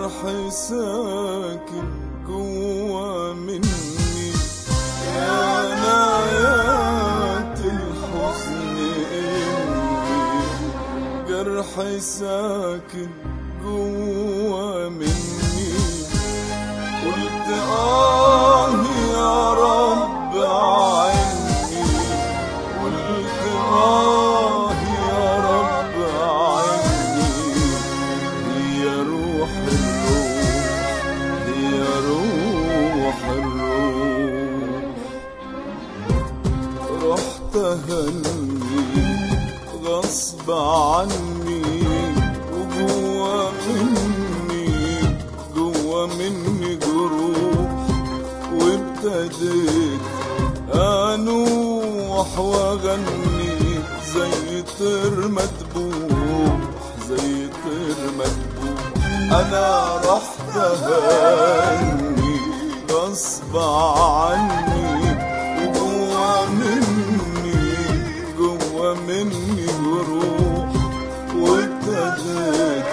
جرح ساكن جوا مني يا نايات الحزن إني جرح ساكن جوا مني قلت آه يا رب عني قلت آه يا رب عني هي روح الروح هي روح الروح رحت أهني غصب عني وجوا مني جوا مني جروح وابتديت انوح واغني زي طير مدبوح زي طير مدبوح انا رحت اغني غصب عني وجوا مني جوا مني جروح وابتديت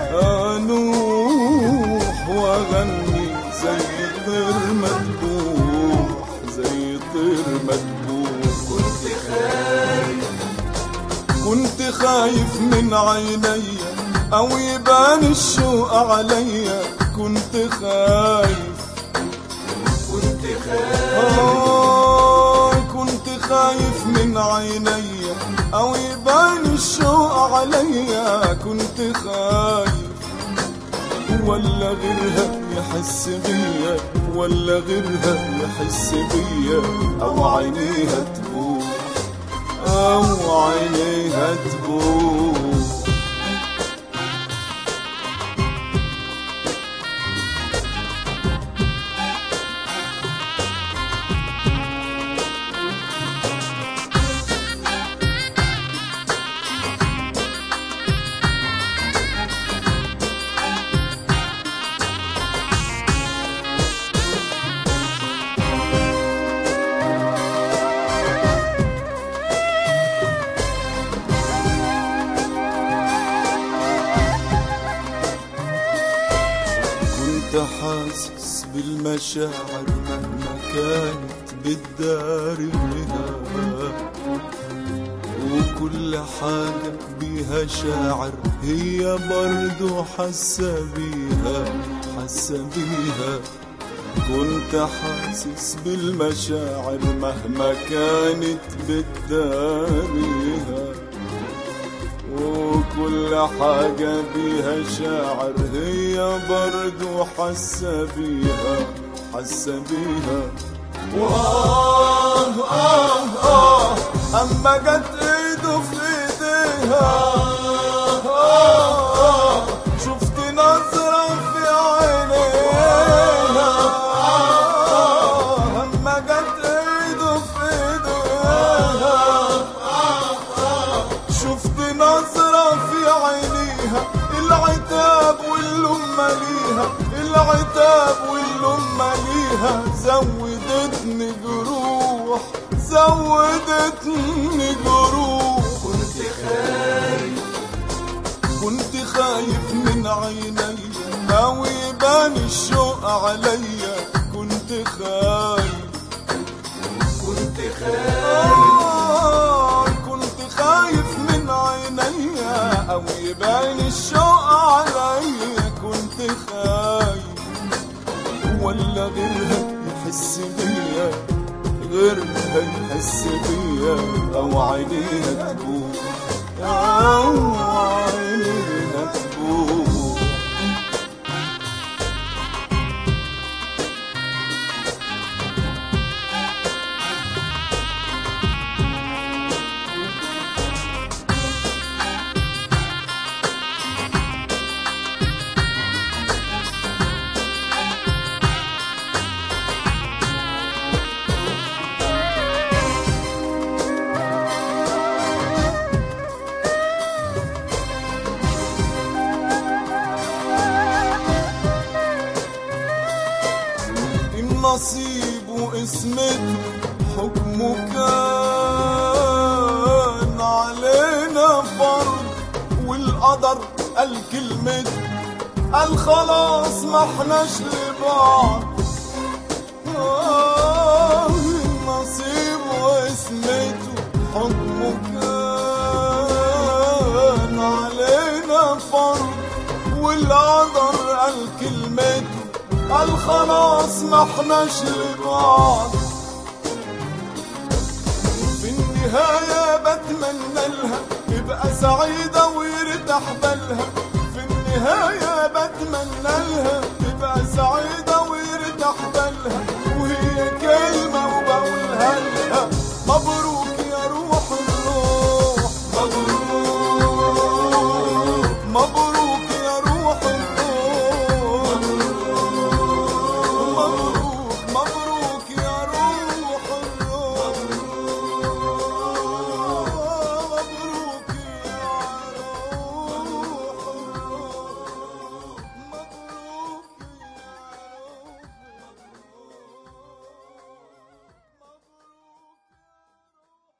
انوح واغني زي طير مدبوح زي طير مدبوح كنت خايف كنت خايف من عيني او يبان الشوق عليا كنت خايف كنت خايف آه كنت خايف من عيني او يبان الشوق عليا كنت خايف ولا غيرها يحس بيا ولا غيرها يحس بيا او عينيها تبوح او عينيها تبوح كنت حاسس بالمشاعر مهما كانت بتداريها وكل حاجة بيها شاعر هي برضو حاسة بيها حاسة بيها كنت حاسس بالمشاعر مهما كانت بتداريها وكل حاجة بيها شاعر هي برضو حاسة بيها حاسة بيها وآه آه آه أما جت إيده في إيديها آه آه شفت نظرة في عينيها آه أما جت إيده في إيديها شفت نظرة في عينيها العتاب واللم ليها العتاب واللم ليها زودتني جروح زودتني جروح كنت خايف كنت خايف من عيني او يبان الشوق عليا كنت خايف كنت خايف كنت خايف من عيني او يبان الشوق عليا كنت خايف ولا غيرها يحس بيا غيرها يحس بيا او عينيها تبوح او عينيها تبوح النصيب واسمته حكمه كان علينا فرض والقدر قال كلمته قال خلاص ما احناش لبعض آه النصيب واسمته حكمه كان علينا فرض والقدر قال كلمته قال خلاص ما احناش لبعض في النهاية بتمنى لها تبقى سعيدة ويرتاح بالها في النهاية بتمنى لها تبقى سعيدة ويرتاح بالها